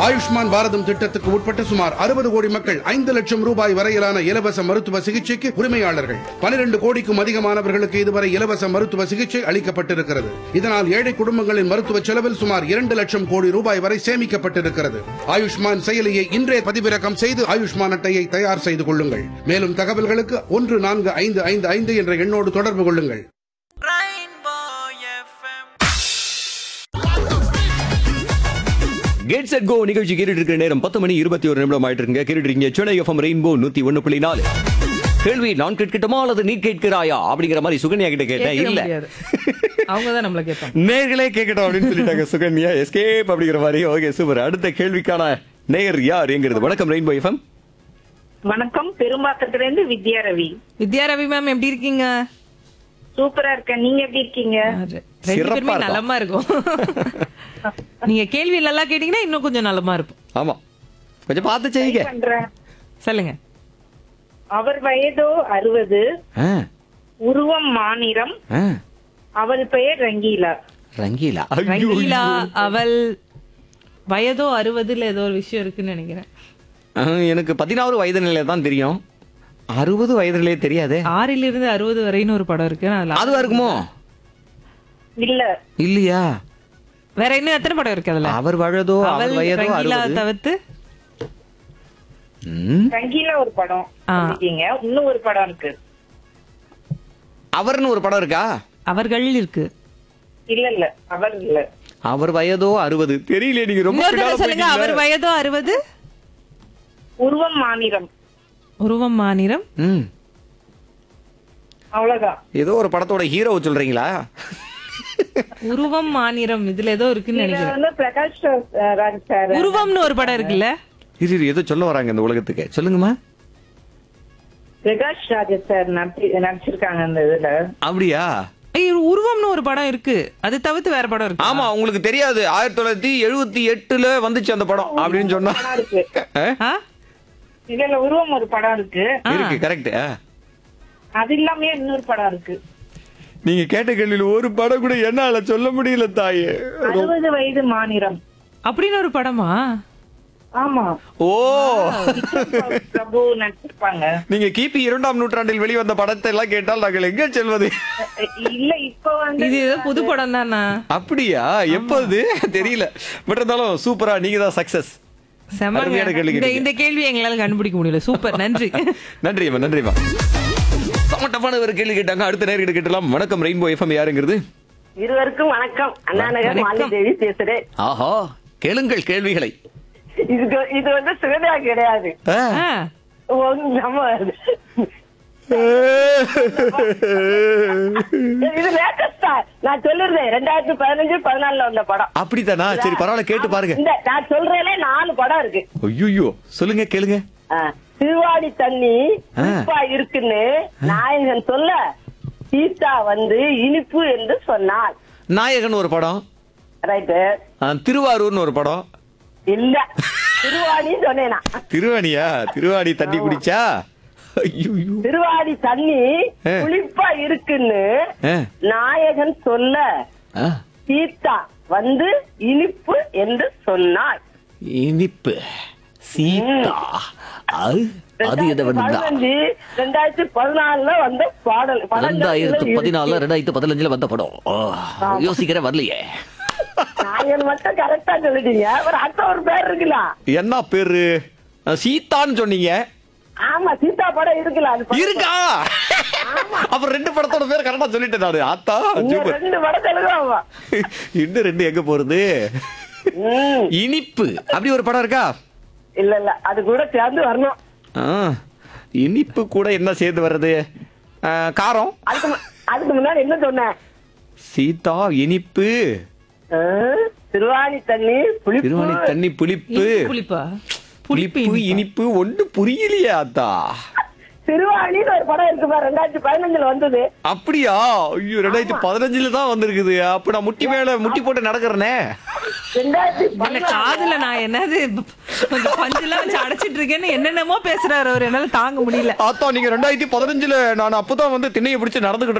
ஆயுஷ்மான் பாரதம் திட்டத்துக்கு உட்பட்ட சுமார் அறுபது கோடி மக்கள் ஐந்து லட்சம் ரூபாய் வரையிலான இலவச மருத்துவ சிகிச்சைக்கு உரிமையாளர்கள் பனிரெண்டு கோடிக்கும் அதிகமானவர்களுக்கு இதுவரை இலவச மருத்துவ சிகிச்சை அளிக்கப்பட்டிருக்கிறது இதனால் ஏழை குடும்பங்களின் மருத்துவ செலவில் சுமார் இரண்டு லட்சம் கோடி ரூபாய் வரை சேமிக்கப்பட்டிருக்கிறது ஆயுஷ்மான் செயலியை இன்றே பதிவிறக்கம் செய்து ஆயுஷ்மான் அட்டையை தயார் செய்து கொள்ளுங்கள் மேலும் தகவல்களுக்கு ஒன்று நான்கு ஐந்து ஐந்து ஐந்து என்ற எண்ணோடு தொடர்பு கொள்ளுங்கள் Rainbow FM. Get set go நிகழ்ச்சி கேட்டுட்டு இருக்கிற நேரம் பத்து மணி இருபத்தி ஒரு நிமிடம் ஆயிட்டு இருக்குங்க கேட்டுட்டு இருக்கீங்க சென்னை எஃப்எம் ரெயின்போ நூத்தி ஒண்ணு புள்ளி நாலு கேள்வி நான் கேட்கட்டுமா அல்லது நீ கேட்கிறாயா அப்படிங்கிற மாதிரி சுகன்யா கிட்ட கேட்டேன் கேட்கவே இல்ல முடியாது. அவங்க தான் நம்மள கேட்பாங்க நேர்களே கேட்கட்டும் அப்படின்னு சொல்லிட்டாங்க சுகன்யா எஸ்கேப் அப்படிங்கிற மாதிரி ஓகே சூப்பர் அடுத்த கேள்விக்கான நேயர் யார் எங்கிறது வணக்கம் ரெயின்போ எஃப்எம் வணக்கம் பெரும்பாக்கத்துல இருந்து வித்யா ரவி வித்யா ரவி மேம் எப்படி இருக்கீங்க சூப்பரா இருக்கேன் நீங்க எப்படி இருக்கீங்க ரெண்டு சிறப்பா பேருமே இருக்கோம். நலமா இருக்கும் நீங்க கேள்வி நல்லா கேட்டீங்கன்னா இன்னும் கொஞ்சம் நலமா இருக்கும் ஆமா கொஞ்சம் பார்த்து செய்யுங்க பண்றேன் சொல்லுங்க அவர் வயதோ அறுபது ஆ, உருவம் மாநிறம் ஆ. அவள் பெயர் ரங்கீலா ரங்கீலா ஐயோ, ரங்கீலா ஐயோ. அவள் வயதோ அறுபதுல ஏதோ ஒரு விஷயம் இருக்குன்னு நினைக்கிறேன் ஆ, எனக்கு பதினாறு வயது நிலையில தான் தெரியும் அறுபது வயது நிலையே தெரியாதே ஆறிலிருந்து இருந்து அறுபது வரைன்னு ஒரு படம் இருக்கு அதுல அதுவா இருக்குமோ இல்ல இல்லையா வேற இன்னும் எத்தனை படம் இருக்கு அதுல அவர் வயதோ அவர் அவள் வயதோ ரங்கீலா அறுபது தவிர்த்து ம். ரங்கீலா ஒரு படம் ஆ. சொல்லிட்டீங்க இன்னும் ஒரு படம் இருக்கு அவர்னு ஒரு படம் இருக்கா அவர்கள் இருக்கு இல்ல இல்ல அவர் இல்ல அவர் வயதோ அறுபது தெரியல நீங்க ரொம்ப இன்னொரு பின்னால தடவை சொல்லுங்க போயிட்டீங்க. அவர் வயதோ அறுபது உருவம் மாநிறம் உருவம் மாநிறம் ம். அவ்வளவுதான் ஏதோ ஒரு படத்தோட ஹீரோ சொல்றீங்களா உருவம் மாநிறம் இதுல ஏதோ இருக்குன்னு இதுல நினைக்கிறேன் வந்து பிரகாஷ் ராஜ் ராஜ் சார் உருவம்னு ஒரு படம் இருக்குல்ல இரு இரு, ஏதோ சொல்ல வராங்க இந்த உலகத்துக்கு சொல்லுங்கம்மா பிரகாஷ் ராஜ் சார் நடிச்சு- நடிச்சிருக்காங்க அந்த இதுல அப்படியா ஐயோ, உருவம்னு ஒரு படம் இருக்கு அது தவிர்த்து வேற படம் இருக்கு ஆமா உங்களுக்கு தெரியாது ஆயிரத்தி தொள்ளாயிரத்தி எழுபத்தி எட்டுல வந்துச்சு அந்த படம் அப்படின்னு சொன்னா படம் இருக்கு ஆ? ஆ? இதுல உருவம் ஒரு படம் இருக்கு இருக்கு கரெக்ட் அது இல்லாம இன்னொரு படம் இருக்கு நீங்க கேட்ட கேள்வியில் ஒரு படம் கூட என்னால சொல்ல முடியல தாயே அறுபது வயது மாநிலம் அப்படின்னு ஒரு படமா ஆமா ஓ பிரபு நடிச்சிருப்பாங்க நீங்க கிபி இரண்டாம் நூற்றாண்டில் வெளிவந்த படத்தை எல்லாம் கேட்டால் நாங்கள் எங்க செல்வது இல்ல இப்ப வந்து இது ஏதோ புது படம் தானா அப்படியா எப்போது தெரியல பட் இருந்தாலும் சூப்பரா நீங்க தான் சக்சஸ் செம்மங்க. அருமையான கேள்வி இந்த கேட்டீங்க. இந்த கேள்வி எங்களால கண்டுபிடிக்க முடியல சூப்பர் நன்றி நன்றிம்மா நன்றிம்மா செம்ம டஃப்பான ஒரு கேள்வி கேட்டாங்க அடுத்த நேர்கிட்ட கேட்டலாம் வணக்கம் ரெயின்போ எஃப்எம் யாருங்கிறது இருவருக்கும் வணக்கம் அண்ணா நகர் மாலிதேவி பேசுறேன் ஆஹா கேளுங்கள் கேள்விகளை இது இது வந்து சுகதா கிடையாது ஆ. ஆ, உங்க நம்ம இது லேட்டஸ்டா நான் சொல்லிருந்தேன் ரெண்டாயிரத்தி பதினஞ்சு பதினாலுல வந்த படம் அப்படித்தானா சரி பரவாயில்ல கேட்டு பாருங்க இந்த நான் சொல்றேனே நாலு படம் இருக்கு ஐயோ சொல்லுங்க கேளுங்க ஆ, திருவாடி தண்ணி ஆ. இனிப்பா இருக்குன்னு நாயகன் சொல்ல சீதா வந்து இனிப்பு என்று சொன்னாள் நாயகன் ஒரு படம் ரைட்டு ஆ, திருவாரூர்னு ஒரு படம் இல்ல திருவாடி சொன்னேனா திருவாணியா திருவாணி தண்ணி குடிச்சா ஐயோ திருவாடி தண்ணி ஆ. புளிப்பா இருக்குன்னு ஆ. நாயகன் சொல்ல ஆ, சீதா வந்து இனிப்பு என்று சொன்னாள் இனிப்பு சீதா அது அது எதை வந்தா பதினஞ்சு ரெண்டாயிரத்தி பதினாலுல வந்த பாடல் ரெண்டாயிரத்து படங்கள்ல பதினாலு ரெண்டாயிரத்து பதினஞ்சுல வந்த படம் ஓ, யோசிக்கிறேன் வரலையே இருக்கு. நாயகன் மட்டும் கரெக்டா சொல்லிட்டீங்க ஒரு அடுத்த ஒரு பேர் இருக்குல்ல என்ன பேரு அஹ், சீதான்னு சொன்னீங்க ஆமா சீதா படம் இருக்குல்ல அது படம். இருக்கா அப்ப ரெண்டு படத்தோட பேர் கரெக்டா சொல்லிட்டேன் நானு ஆத்தா இன்னும் சூப்பர் ரெண்டு படம் தெலுங்காமா இன்னும் ரெண்டு எங்க போறது ம் இனிப்பு அப்படி ஒரு படம் இருக்கா இல்ல இல்ல அது கூட சேர்ந்து வரணும் ஆ, இனிப்பு கூட என்ன சேர்ந்து வர்றது ஆ, காரம் அதுக்கு மு- அதுக்கு முன்னாடி என்ன சொன்னேன் சீதா இனிப்பு ஆ, திருவாணி தண்ணி புளிப்பு திருவாணி தண்ணி புளிப்பு இனிப்பு புளிப்பா புளிப்பு புளிப்பு இனிப்பா? இனிப்பு ஒண்ணு புரியலையே ஆத்தா திருவாணின்னு ஒரு படம் இருக்கு பாரு ரெண்டாயிரத்தி பதினஞ்சுல வந்தது அப்படியா ஐயோ ரெண்டாயிரத்தி பதினஞ்சுல தான் வந்திருக்குது அப்ப நான் முட்டி மேல முட்டி போட்டு நடக்கிறேனே ரெண்டாயிரத்தி இல்ல பதினாலு காதுல நான் என்னது கொஞ்சம் பஞ்செல்லாம் வச்சு அடைச்சிட்டு இருக்கேன்னு என்னென்னமோ பேசுறாரு அவர் என்னால தாங்க முடியல ஆத்தா நீங்க ரெண்டாயிரத்தி பதினஞ்சுல நான் அப்பதான் வந்து திண்ணையை பிடிச்சு நடந்துகிட்டு